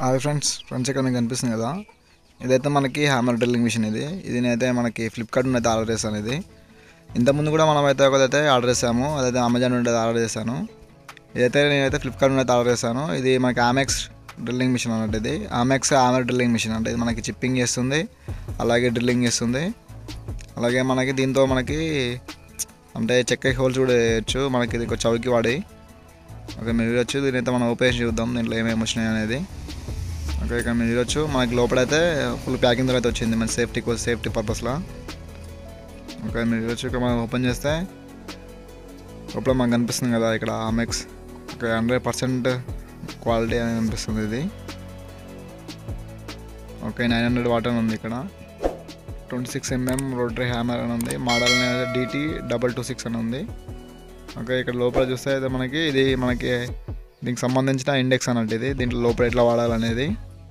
hi friends friends ఇక్కడ మీకు కనిపిస్తుంది కదా ఇదైతే మనకి హ్యామర్ డ్రిల్లింగ్ మిషన్ ఇది ఇది నేనైతే మనకి ఫ్లిప్కార్ట్ నుండి అయితే ఆర్డర్ చేశాను ఇది ఇంతకుముందు కూడా మనం అయితే ఒకదైతే ఆర్డర్ చేసాము అదైతే అమెజాన్ నుండి అయితే ఆర్డర్ చేశాను ఇదైతే నేనైతే ఫ్లిప్కార్ట్ నుండి అయితే ఆర్డర్ చేశాను ఇది మనకి ఆమెక్స్ డ్రిల్లింగ్ మిషన్ అన్నట్టు ఇది ఆమెక్స్ ఆమెర్ డ్రిల్లింగ్ మిషన్ అంటే ఇది మనకి చిప్పింగ్ చేస్తుంది అలాగే డ్రిల్లింగ్ చేస్తుంది అలాగే మనకి దీంతో మనకి అంటే చెక్క హోల్స్ కూడా వేయచ్చు మనకి ఇది ఒక చౌకి వాడి ఓకే మీరు చూడొచ్చు దీని అయితే మనం ఓపెన్ చేసి చూద్దాం దీంట్లో ఏమేమి వచ్చినాయి అనేది ఓకే ఇక్కడ మీరు చూడొచ్చు మనకి లోపలైతే ఫుల్ ప్యాకింగ్ అయితే వచ్చింది మన సేఫ్టీ కోసం సేఫ్టీ పర్పస్లో ఓకే మీరు చూడొచ్చు ఇక్కడ మనం ఓపెన్ చేస్తే లోపల మనకు కనిపిస్తుంది కదా ఇక్కడ Amex okay hundred percent quality అని కనిపిస్తుంది ఇది ఓకే నైన్ హండ్రెడ్ వాటర్ ఉంది ఇక్కడ twenty six mm rotary hammer అని ఉంది model DT double two six అని ఉంది ఓకే ఇక్కడ లోపల చూస్తే అయితే మనకి ఇది మనకి దీనికి సంబంధించిన ఇండెక్స్ అన్నట్టు ఇది దీంట్లో లోపల ఎట్లా వాడాలనేది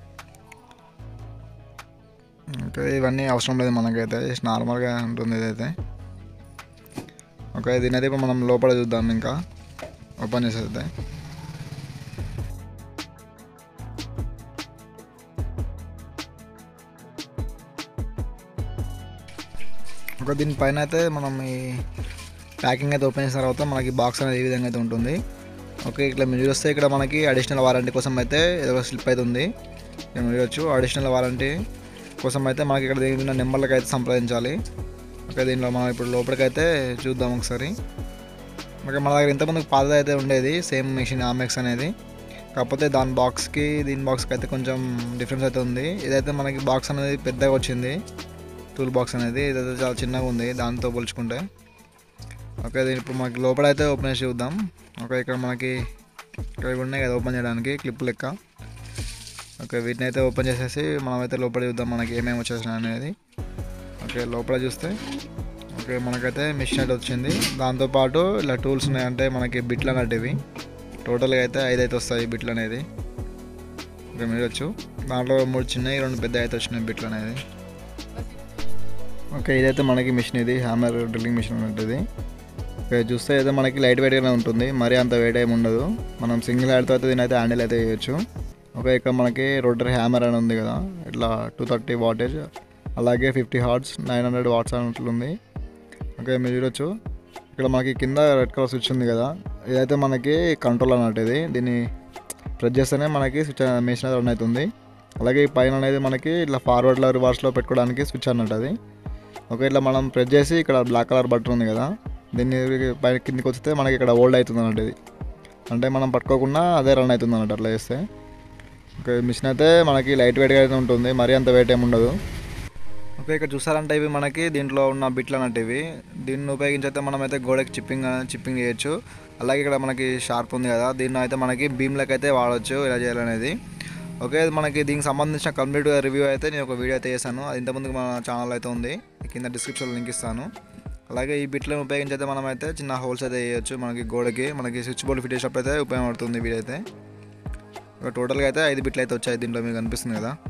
ఓకే ఇవన్నీ అవసరం లేదు మనకైతే జస్ట్ నార్మల్గా ఉంటుంది ఇదైతే ఓకే దీని అయితే ఇప్పుడు మనం లోపల చూద్దాం ఇంకా ఓపెన్ చేసేది ఒక దీనిపైన అయితే మనం ఈ ప్యాకింగ్ అయితే ఓపెన్ చేసిన తర్వాత మనకి బాక్స్ అనేది ఏ విధంగా అయితే ఉంటుంది ఓకే ఇట్లా మీరు వస్తే ఇక్కడ మనకి అడిషనల్ వారంటీ కోసం అయితే ఏదో స్లిప్ అయితే ఉంది ఇక్కడ మీరు చూడొచ్చు అడిషనల్ వారంటీ కోసం అయితే మనకి ఇక్కడ దీని మీద నెంబర్లకు అయితే సంప్రదించాలి ఓకే దీనిలో మనం ఇప్పుడు లోపలికైతే చూద్దాం ఒకసారి ఓకే మన దగ్గర ఇంతకుముందు పాతది అయితే ఉండేది సేమ్ మెషిన్ ఆమెక్స్ అనేది కాకపోతే దాని బాక్స్కి దీని బాక్స్కి అయితే కొంచెం డిఫరెన్స్ అయితే ఉంది ఇదైతే మనకి బాక్స్ అనేది పెద్దగా వచ్చింది టూల్ బాక్స్ అనేది ఇదైతే చాలా చిన్నగా ఉంది దాంతో పోల్చుకుంటే ఓకే దీని ఇప్పుడు మనకి లోపల అయితే ఓపెన్ చేసి చూద్దాం ఓకే ఇక్కడ మనకి ఇక్కడ ఇవి ఉన్నాయి కదా ఓపెన్ చేయడానికి క్లిప్ లెక్క ఓకే వీటిని అయితే ఓపెన్ చేసేసి మనమైతే లోపల చూద్దాం మనకి ఏమేమి వచ్చేసినాయి అనేది ఓకే లోపల చూస్తే ఓకే మనకైతే మిషన్ అయితే వచ్చింది దాంతోపాటు ఇలా టూల్స్ ఉన్నాయి అంటే మనకి బిట్లు అన్నట్టు ఇవి టోటల్గా అయితే ఐదు అయితే వస్తాయి బిట్లు అనేది ఓకే మీరు వచ్చు దాంట్లో మూడు చిన్నవి రెండు పెద్ద అయితే వచ్చినాయి బిట్లు అనేది ఓకే ఇదైతే మనకి మిషన్ ఇది హ్యామర్ డ్రిల్లింగ్ మిషన్ అన్నట్టు ఇది ఓకే చూస్తే అయితే మనకి లైట్ వెయిట్గానే ఉంటుంది మరీ అంత వెయిట్ ఏమి ఉండదు మనం సింగిల్ హ్యాండ్తో అయితే దీని అయితే హ్యాండిల్ అయితే చేయొచ్చు ఓకే ఇక్కడ మనకి రోటరీ హ్యామర్ అని ఉంది కదా ఇట్లా టూ థర్టీ వాటేజ్ అలాగే fifty hertz nine hundred watts అన్నట్లుంది ఓకే మీరు చూడొచ్చు ఇక్కడ మనకి కింద రెడ్ కలర్ స్విచ్ ఉంది కదా ఇదైతే మనకి కంట్రోల్ అన్నట్టు ఇది దీన్ని ప్రెస్ చేస్తేనే మనకి స్విచ్ మిషన్ అయితే రన్ అవుతుంది అలాగే ఈ పైన అనేది మనకి ఇట్లా ఫార్వర్డ్లో రివర్స్లో పెట్టుకోవడానికి స్విచ్ అన్నట్టు అది ఓకే ఇట్లా మనం ప్రెస్ చేసి ఇక్కడ బ్లాక్ కలర్ బటన్ ఉంది కదా దీన్ని పైన కిందికి వస్తే మనకి ఇక్కడ ఓల్డ్ అవుతుంది అన్నట్టు ఇది అంటే మనం పట్టుకోకుండా అదే రన్ అవుతుంది అన్నట్టు అట్లా చేస్తే ఓకే మిషన్ అయితే మనకి లైట్ వెయిట్గా అయితే ఉంటుంది మరీ అంత వెయిట్ ఏమి ఉండదు ఓకే ఇక్కడ చూసారంటే ఇవి మనకి దీంట్లో ఉన్న బిట్లు అన్నట్టు ఇవి దీన్ని ఉపయోగించి అయితే మనం అయితే గోడకి చిప్పింగ్ చిప్పింగ్ చేయొచ్చు అలాగే ఇక్కడ మనకి షార్ప్ ఉంది కదా దీన్ని అయితే మనకి బీమ్లకు అయితే వాడవచ్చు ఇలా చేయాలనేది ఓకే మనకి దీనికి సంబంధించిన కంప్లీట్ రివ్యూ అయితే నేను ఒక వీడియో అయితే చేశాను అది ఇంతకుముందు మన ఛానల్ అయితే ఉంది కింద డిస్క్రిప్షన్లో లింక్ ఇస్తాను అలాగే ఈ బిట్లను ఉపయోగించి అయితే మనం అయితే చిన్న హోల్స్ అయితే వేయచ్చు మనకి గోడకి మనకి స్విచ్ బోర్డు ఫిట్ చేసినప్పుడు అయితే ఉపయోగపడుతుంది వీడైతే టోటల్గా అయితే ఐదు బిట్లు అయితే వచ్చాయి దీంట్లో మీకు కనిపిస్తుంది కదా